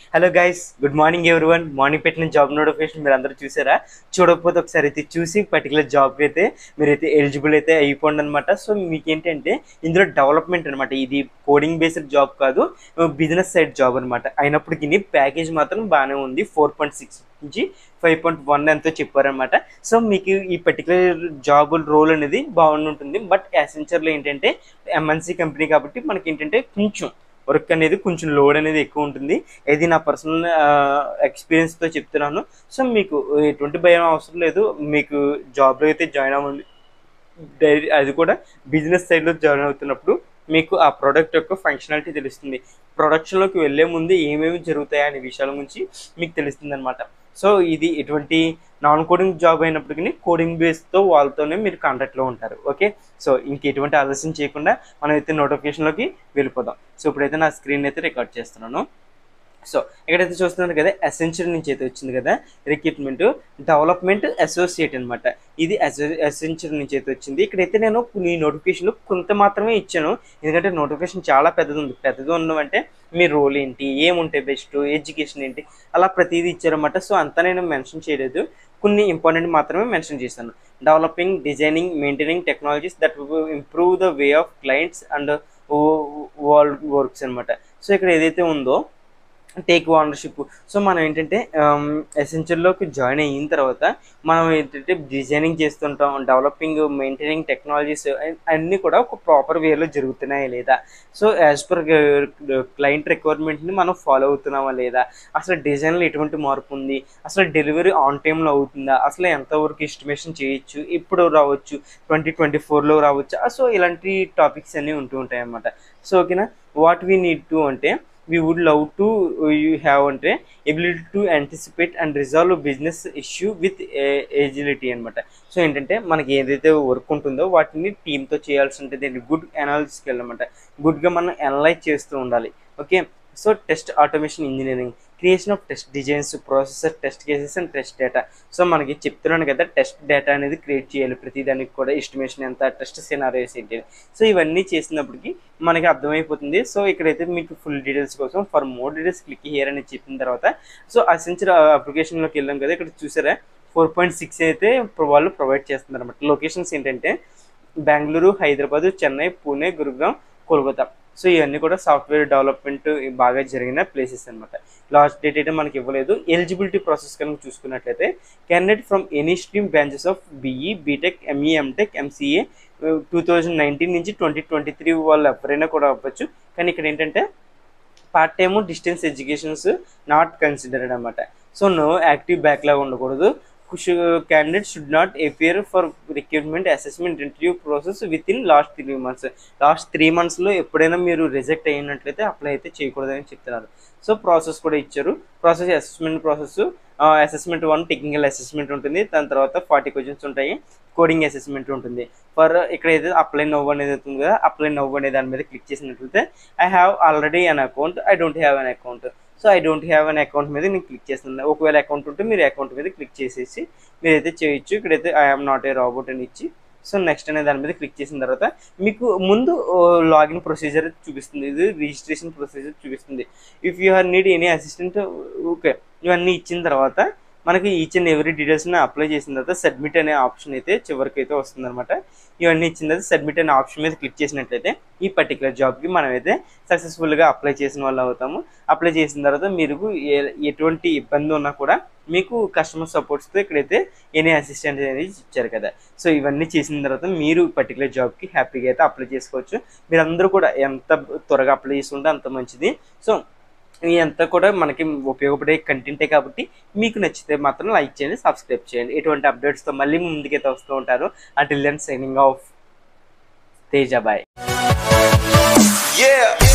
Hello guys good morning one morning పెట్టిన job notification మీరు అందరూ చూసారా చూడకపోతే ఒకసారి అయితే చూసి పర్టికులర్ జాబ్కి అయితే మీరైతే ఎలిజిబుల్ అయితే అయిపోండి అనమాట సో మీకు ఏంటంటే ఇందులో డెవలప్మెంట్ అనమాట ఇది కోడింగ్ బేస్డ్ జాబ్ కాదు బిజినెస్ సైడ్ జాబ్ అనమాట అయినప్పటికీ ప్యాకేజ్ మాత్రం బాగానే ఉంది ఫోర్ పాయింట్ సిక్స్ నుంచి ఫైవ్ పాయింట్ వన్ ఎంతో చెప్పారనమాట సో మీకు ఈ పర్టికులర్ జాబ్ రోల్ అనేది బాగుంటుంది బట్ అసెంచర్లో ఏంటంటే ఎంఎన్సీ కంపెనీ కాబట్టి మనకి ఏంటంటే కొంచెం వర్క్ అనేది కొంచెం లోడ్ అనేది ఎక్కువ ఉంటుంది ఇది నా పర్సనల్ ఎక్స్పీరియన్స్తో చెప్తున్నాను సో మీకు ఎటువంటి భయం అవసరం లేదు మీకు జాబ్లో అయితే జాయిన్ అవ్వండి డైరీ అది కూడా బిజినెస్ సైడ్లో జాయిన్ అవుతున్నప్పుడు మీకు ఆ ప్రోడక్ట్ యొక్క ఫంక్షనాలిటీ తెలుస్తుంది ప్రొడక్షన్లోకి వెళ్ళే ముందు ఏమేమి జరుగుతాయి అనే విషయాల గురించి మీకు తెలుస్తుంది అనమాట సో ఇది ఎటువంటి నాన్ కోడింగ్ జాబ్ అయినప్పటికీ కోడింగ్ బేస్తో వాళ్ళతోనే మీరు కాంటాక్ట్లో ఉంటారు ఓకే సో ఇంక ఎటువంటి ఆలస్యం చేయకుండా మనం అయితే నోటిఫికేషన్లోకి వెళ్ళిపోదాం సో ఇప్పుడైతే నా స్క్రీన్ అయితే రికార్డ్ చేస్తున్నాను సో ఇక్కడైతే చూస్తున్నారు కదా ఎసెన్షియల్ నుంచి అయితే వచ్చింది కదా రిక్రూట్మెంట్ డెవలప్మెంట్ అసోసియేట్ అనమాట ఇది ఎసెన్షియల్ నుంచి అయితే వచ్చింది ఇక్కడైతే నేను ఈ నోటిఫికేషన్ కొంత మాత్రమే ఇచ్చాను ఎందుకంటే నోటిఫికేషన్ చాలా పెద్దది ఉంది పెద్దది ఉండమంటే మీ రోల్ ఏంటి ఏముంటే బెస్ట్ ఎడ్యుకేషన్ ఏంటి అలా ప్రతిదీ ఇచ్చారన్నమాట సో అంతా నేను మెన్షన్ చేయలేదు కొన్ని ఇంపార్టెంట్ మాత్రమే మెన్షన్ చేశాను developing designing maintaining technologies that improve the way of clients and world works అనమాట సో ఇక్కడ ఏదైతే ఉందో టేక్ ఓనర్షిప్ సో మనం ఏంటంటే ఎసెన్షియల్లోకి జాయిన్ అయిన తర్వాత మనం ఏంటంటే డిజైనింగ్ చేస్తుంటాం డెవలపింగ్ మెయింటైనింగ్ టెక్నాలజీస్ అన్నీ కూడా ఒక ప్రాపర్ వేలో జరుగుతున్నాయా లేదా సో యాజ్ పర్ క్లయింట్ రిక్వైర్మెంట్ని మనం ఫాలో అవుతున్నామా లేదా అసలు డిజైన్లో ఎటువంటి మార్పు ఉంది అసలు డెలివరీ ఆన్ టైంలో అవుతుందా అసలు ఎంతవరకు ఎస్టిమేషన్ చేయొచ్చు ఇప్పుడు రావచ్చు ట్వంటీ ట్వంటీ ఫోర్లో రావచ్చు సో ఇలాంటి టాపిక్స్ అన్నీ ఉంటూ ఉంటాయి అన్నమాట సో ఓకేనా వాట్ వీ నీడ్ టు అంటే we would love to you have అంటే ability to anticipate and resolve business issue with agility అనమాట సో ఏంటంటే మనకి ఏదైతే వర్క్ ఉంటుందో వాటిని టీంతో చేయాల్సి ఉంటుంది గుడ్ అనాలిసిస్కి వెళ్ళమాట గుడ్గా మనం అనలైజ్ చేస్తూ ఉండాలి okay so test automation engineering creation of test designs processor test cases and test data so మనకి చెప్తున్నాను కదా టెస్ట్ డేటా అనేది క్రియేట్ చేయాలి ప్రతి దానికి కూడా ఎస్టిమేషన్ ఎంత టెస్ట్ సినారియోస్ ఏంటి సో ఇవన్నీ చేసినప్పటికీ మనకి అర్థమైపోతుంది సో ఇక్కడైతే మీకు ఫుల్ డీటెయిల్స్ కోసం for more details click here అని చెప్పిన తర్వాత సో అసెన్షియల్ అప్లికేషన్లోకి వెళ్ళాం కదా ఇక్కడ చూసారా ఫోర్ పాయింట్ సిక్స్ అయితే వాళ్ళు ప్రొవైడ్ చేస్తున్నారు అనమాట లొకేషన్స్ ఏంటంటే బెంగళూరు హైదరాబాద్ చెన్నై పూణే గురుగాం కోల్కతా సో ఇవన్నీ కూడా సాఫ్ట్వేర్ డెవలప్మెంట్ బాగా జరిగిన ప్లేసెస్ అనమాట లాస్ట్ డేట్ అయితే మనకి ఇవ్వలేదు ఎలిజిబిలిటీ ప్రాసెస్ కనుక చూసుకున్నట్లయితే candidate from any stream branches of BE BTech ME MTech MCA two thousand nineteen నుంచి ట్వంటీ ట్వంటీ త్రీ వాళ్ళు ఎవరైనా కూడా అవ్వచ్చు కానీ ఇక్కడ ఏంటంటే part time distance educations not considered అనమాట సో నో యాక్టివ్ బ్యాక్లాగ్ ఉండకూడదు candidate should not appear for recruitment assessment interview process within last three months last three మంత్స్లో ఎప్పుడైనా మీరు రిజెక్ట్ అయినట్లయితే అప్లై అయితే చేయకూడదని చెప్తున్నారు సో ప్రాసెస్ కూడా ఇచ్చారు process assessment process assessment one technical assessment ఉంటుంది దాని తర్వాత ఫార్టీ క్వశ్చన్స్ ఉంటాయి కోడింగ్ అసెస్మెంట్ ఉంటుంది ఫర్ ఇక్కడ ఏదైతే అప్లై నవ్వు అనేది అవుతుంది కదా అప్లై నవ్వు అనే దాని మీద క్లిక్ చేసినట్లయితే I have already an account I don't have an account so I don't have an account మీద నేను క్లిక్ చేస్తున్నాను ఒకవేళ అకౌంట్ ఉంటే మీరు అకౌంట్ మీద క్లిక్ చేసేసి మీరైతే చేయొచ్చు ఇక్కడైతే ఐఎమ్ నాట్ ఏ రాబోట్ అని ఇచ్చి సో నెక్స్ట్ అనే దాని మీద క్లిక్ చేసిన తర్వాత మీకు ముందు లాగిన్ ప్రొసీజర్ చూపిస్తుంది ఇది రిజిస్ట్రేషన్ ప్రొసీజర్ చూపిస్తుంది if you are need any assistant okay ఇవన్నీ ఇచ్చిన తర్వాత మనకి ఈచ్ అండ్ ఎవ్రీ డీటెయిల్స్ని అప్లై చేసిన తర్వాత సబ్మిట్ అనే ఆప్షన్ అయితే చివరికి అయితే వస్తుంది అనమాట ఇవన్నీ ఇచ్చిన తర్వాత సబ్మిట్ అనే ఆప్షన్ మీద క్లిక్ చేసినట్లయితే ఈ పర్టికులర్ జాబ్కి మనమైతే సక్సెస్ఫుల్గా అప్లై చేసిన వాళ్ళు అవుతాము అప్లై చేసిన తర్వాత మీరు ఎటువంటి ఇబ్బంది ఉన్నా కూడా మీకు కస్టమర్ సపోర్ట్స్తో ఇక్కడైతే ఎనీ అసిస్టెంట్ అనేది ఇచ్చారు కదా సో ఇవన్నీ చేసిన తర్వాత మీరు పర్టికులర్ జాబ్కి హ్యాపీగా అయితే అప్లై చేసుకోవచ్చు మీరందరూ కూడా ఎంత త్వరగా అప్లై చేసుకుంటే అంత మంచిది సో ఇదంతా కూడా మనకి ఉపయోగపడే కంటెంటే కాబట్టి మీకు నచ్చితే మాత్రం లైక్ చేయండి సబ్స్క్రైబ్ చేయండి ఎటువంటి అప్డేట్స్తో మళ్ళీ ముందుకైతే వస్తూ ఉంటారు అంటిల్ దెన్ సైనింగ్ ఆఫ్ తేజాబాయ్ Yeah.